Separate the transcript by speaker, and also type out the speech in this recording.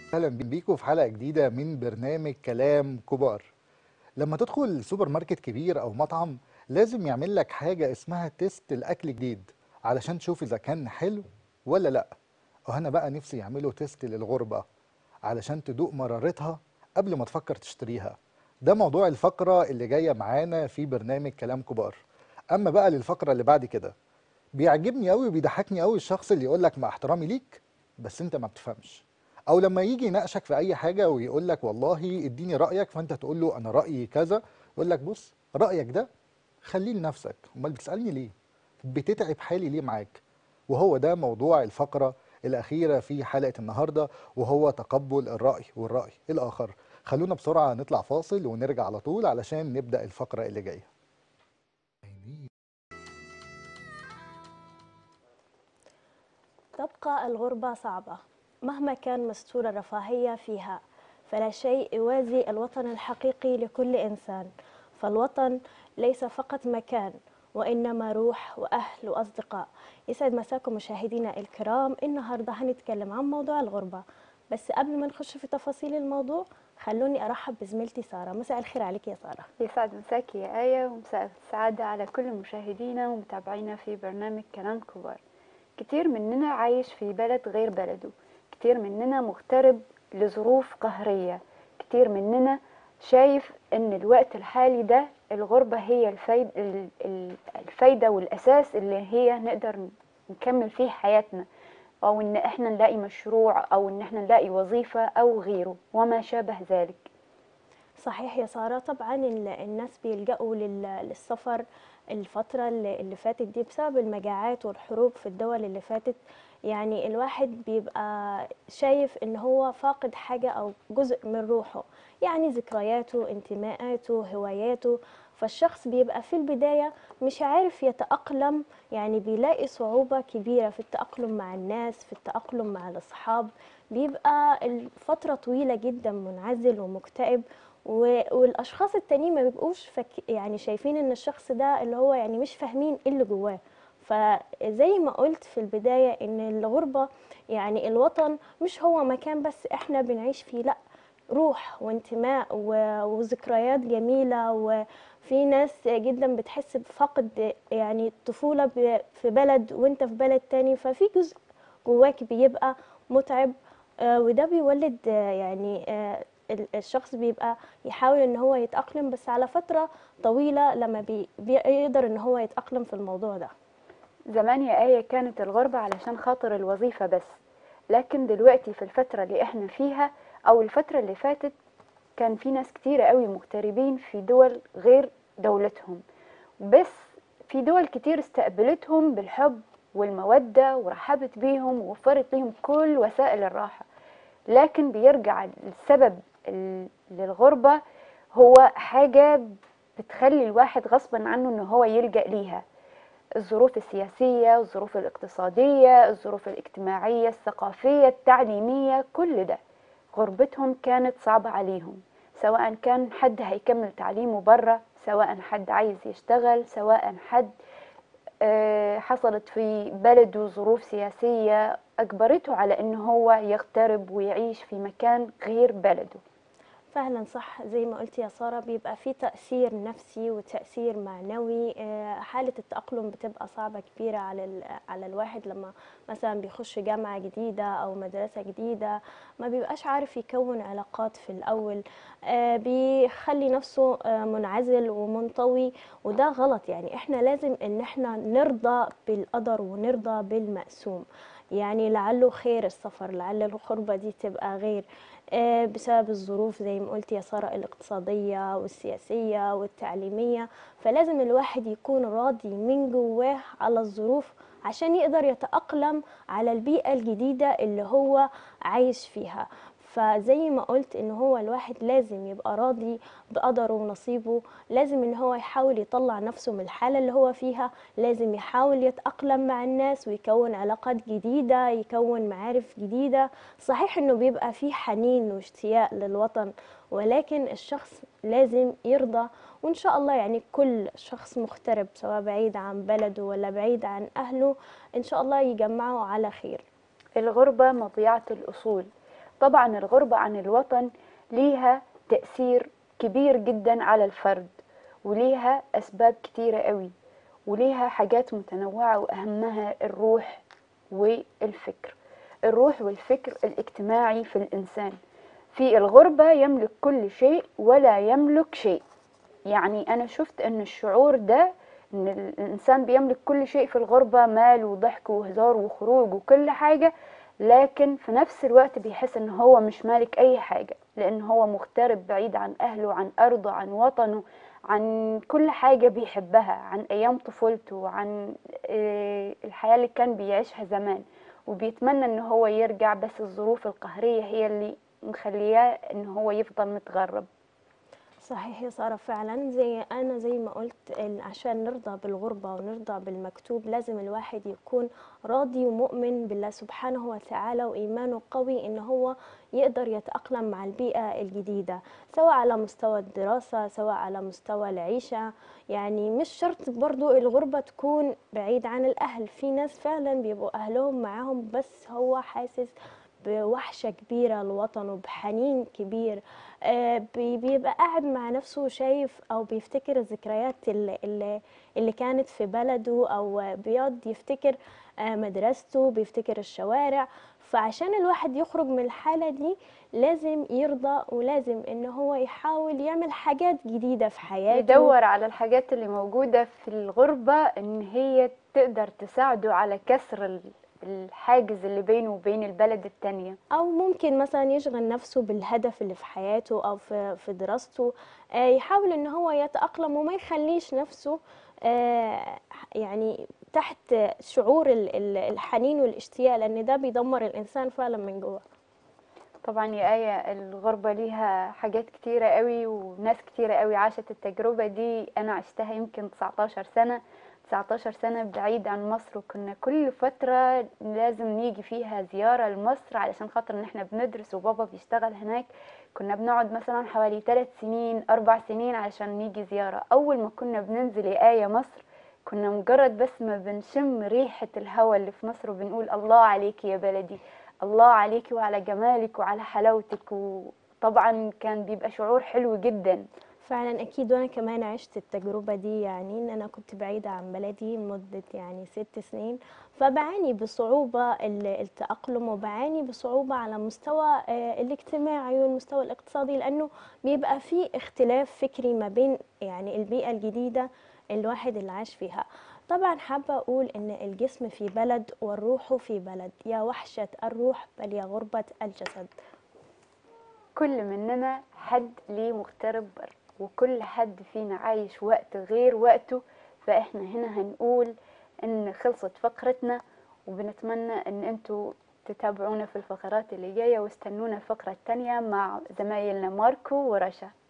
Speaker 1: اهلا بيكم في حلقه جديده من برنامج كلام كبار لما تدخل سوبر ماركت كبير او مطعم لازم يعمل لك حاجه اسمها تيست الاكل جديد علشان تشوف اذا كان حلو ولا لا وهنا بقى نفسي يعملوا تيست للغربه علشان تدوق مرارتها قبل ما تفكر تشتريها ده موضوع الفقره اللي جايه معانا في برنامج كلام كبار اما بقى للفقره اللي بعد كده بيعجبني قوي وبيضحكني قوي الشخص اللي يقول لك مع احترامي ليك بس انت ما بتفهمش او لما يجي يناقشك في اي حاجه ويقول لك والله اديني رايك فانت تقول له انا رايي كذا يقول لك بص رايك ده خليه لنفسك امال بتسالني ليه بتتعب حالي ليه معاك وهو ده موضوع الفقره الاخيره في حلقه النهارده وهو تقبل الراي والراي الاخر خلونا بسرعه نطلع فاصل ونرجع على طول علشان نبدا الفقره اللي جايه
Speaker 2: تبقى الغربة صعبة مهما كان مستور الرفاهية فيها فلا شيء يوازي الوطن الحقيقي لكل إنسان فالوطن ليس فقط مكان وإنما روح وأهل وأصدقاء يسعد مساكم مشاهدينا الكرام النهاردة هنتكلم عن موضوع الغربة بس قبل ما نخش في تفاصيل الموضوع خلوني أرحب بزميلتي سارة مساء الخير عليك يا سارة
Speaker 3: يسعد مساك يا آية ومساء السعادة على كل مشاهدينا ومتابعينا في برنامج كلام كبار كتير مننا عايش في بلد غير بلده كتير مننا مغترب لظروف قهرية كتير مننا شايف ان الوقت الحالي ده الغربة هي الفايد ال- ال- الفايدة والأساس اللي هي نقدر نكمل فيه حياتنا أو إن إحنا نلاقي مشروع أو إن إحنا نلاقي وظيفة أو غيره وما شابه ذلك
Speaker 2: صحيح يا سارة طبعا ال- الناس بيلجأوا لل- للسفر الفترة اللي اللي فاتت دي بسبب المجاعات والحروب في الدول اللي فاتت يعني الواحد بيبقى شايف ان هو فاقد حاجة او جزء من روحه يعني ذكرياته انتماءاته هواياته فالشخص بيبقى في البداية مش عارف يتأقلم يعني بيلاقي صعوبة كبيرة في التأقلم مع الناس في التأقلم مع الأصحاب بيبقى الفترة طويلة جدا منعزل ومكتئب و- والاشخاص التانيين ما بيبقوش فك يعني شايفين ان الشخص ده اللي هو يعني مش فاهمين ايه اللي جواه فزي ما قلت في البداية ان الغربة يعني الوطن مش هو مكان بس احنا بنعيش فيه لا روح وانتماء و- وذكريات جميلة وفي ناس جدا بتحس بفقد يعني الطفولة ب- في بلد وانت في بلد تاني ففي جزء جواك بيبقى متعب آه، وده بيولد آه، يعني آه، ال- الشخص بيبقى يحاول ان هو يتأقلم بس على فترة طويلة لما بي بيقدر ان هو يتأقلم في الموضوع ده
Speaker 3: زمان يا آية كانت الغربة علشان خاطر الوظيفة بس لكن دلوقتي في الفترة اللي احنا فيها أو الفترة اللي فاتت كان في ناس كتيرة قوي مغتربين في دول غير دولتهم بس في دول كتير استقبلتهم بالحب والمودة ورحبت بيهم ووفرت لهم كل وسائل الراحة لكن بيرجع السبب ال- للغربة هو حاجة بتخلي الواحد غصبا عنه ان هو يلجأ ليها الظروف السياسية الظروف الاقتصادية الظروف الاجتماعية الثقافية التعليمية كل ده غربتهم كانت صعبة عليهم سواء كان حد هيكمل تعليمه بره سواء حد عايز يشتغل سواء حد آه، حصلت في بلده ظروف سياسية أجبرته على إن هو يغترب ويعيش في مكان غير بلده
Speaker 2: فعلا صح زي ما قلت يا سارة بيبقى في تأثير نفسي وتأثير معنوي آه، حالة التأقلم بتبقى صعبة كبيرة على ال- على الواحد لما مثلا بيخش جامعة جديدة أو مدرسة جديدة ما بيبقاش عارف يكون علاقات في الأول آه، بيخلي نفسه آه، منعزل ومنطوي وده غلط يعني احنا لازم ان احنا نرضى بالقدر ونرضى بالمقسوم يعني لعله خير السفر لعل الغربة دي تبقى غير آه، بسبب الظروف زي ما قلت يا سارة الاقتصادية والسياسية والتعليمية فلازم الواحد يكون راضي من جواه على الظروف عشان يقدر يتأقلم على البيئة الجديدة اللي هو عايش فيها فزي ما قلت ان هو الواحد لازم يبقى راضي بقدره ونصيبه لازم ان هو يحاول يطلع نفسه من الحالة اللي هو فيها لازم يحاول يتأقلم مع الناس ويكون علاقات جديدة يكون معارف جديدة صحيح انه بيبقى فيه حنين واشتياق للوطن ولكن الشخص لازم يرضى وان شاء الله يعني كل شخص مغترب سواء بعيد عن بلده ولا بعيد عن اهله ان شاء الله يجمعه على خير
Speaker 3: الغربة مضيعة الأصول طبعا الغربة عن الوطن ليها تأثير كبير جدا على الفرد وليها أسباب كتيرة قوي وليها حاجات متنوعة وأهمها الروح والفكر الروح والفكر الاجتماعي في الإنسان في الغربة يملك كل شيء ولا يملك شيء يعني أنا شفت أن الشعور ده أن الإنسان بيملك كل شيء في الغربة مال وضحك وهزار وخروج وكل حاجة لكن في نفس الوقت بيحس أن هو مش مالك أي حاجة لأن هو مغترب بعيد عن أهله عن أرضه عن وطنه عن كل حاجة بيحبها عن أيام طفولته عن آه، الحياة اللي كان بيعيشها زمان وبيتمنى ان هو يرجع بس الظروف القهرية هي اللي مخلياه ان هو يفضل متغرب
Speaker 2: صحيح يا سارة فعلا زي أنا زي ما قلت إن عشان نرضى بالغربة ونرضى بالمكتوب لازم الواحد يكون راضي ومؤمن بالله سبحانه وتعالى وإيمانه قوي إن هو يقدر يتأقلم مع البيئة الجديدة سواء على مستوى الدراسة سواء على مستوى العيشة يعني مش شرط برضو الغربة تكون بعيد عن الأهل في ناس فعلا بيبقوا أهلهم معاهم بس هو حاسس بوحشة كبيرة لوطنه بحنين كبير آه، بي- بيبقى قاعد مع نفسه وشايف أو بيفتكر الذكريات اللي, اللي, اللي كانت في بلده أو بيقعد يفتكر آه، مدرسته بيفتكر الشوارع فعشان الواحد يخرج من الحالة دي لازم يرضى ولازم إن هو يحاول يعمل حاجات جديدة في حياته
Speaker 3: يدور على الحاجات اللي موجودة في الغربة ان هي تقدر تساعده على كسر ال- الحاجز اللي بينه وبين البلد التانية
Speaker 2: او ممكن مثلا يشغل نفسه بالهدف اللي في حياته او في في دراسته آه، يحاول ان هو يتأقلم وما يخليش نفسه آه، يعني تحت شعور ال- ال- الحنين والاشتياق لان ده بيدمر الانسان فعلا من جوه
Speaker 3: طبعا يا آية الغربة ليها حاجات كتيرة قوي وناس كتيرة قوي عاشت التجربة دي أنا عشتها يمكن 19 سنة 19 سنة بعيد عن مصر وكنا كل فترة لازم نيجي فيها زيارة لمصر علشان خاطر ان احنا بندرس وبابا بيشتغل هناك كنا بنقعد مثلا حوالي 3 سنين 4 سنين علشان نيجي زيارة أول ما كنا بننزل يا آية مصر كنا مجرد بس ما بنشم ريحة الهواء اللي في مصر وبنقول الله عليكي يا بلدي الله عليكي وعلى جمالك وعلى حلاوتك وطبعا كان بيبقى شعور حلو جدا
Speaker 2: فعلا اكيد وانا كمان عشت التجربه دي يعني ان انا كنت بعيده عن بلدي لمده يعني ست سنين فبعاني بصعوبه ال- التاقلم وبعاني بصعوبه على مستوى آه، الاجتماعي والمستوى الاقتصادي لانه بيبقى في اختلاف فكري ما بين يعني البيئه الجديده الواحد اللي عاش فيها طبعا حابه اقول ان الجسم في بلد والروح في بلد يا وحشه الروح بل يا غربه الجسد
Speaker 3: كل مننا حد ليه مغترب بره وكل حد فينا عايش وقت غير وقته فاحنا هنا هنقول ان خلصت فقرتنا وبنتمنى ان انتوا تتابعونا في الفقرات اللي جاية واستنونا الفقرة التانية مع زمايلنا ماركو ورشا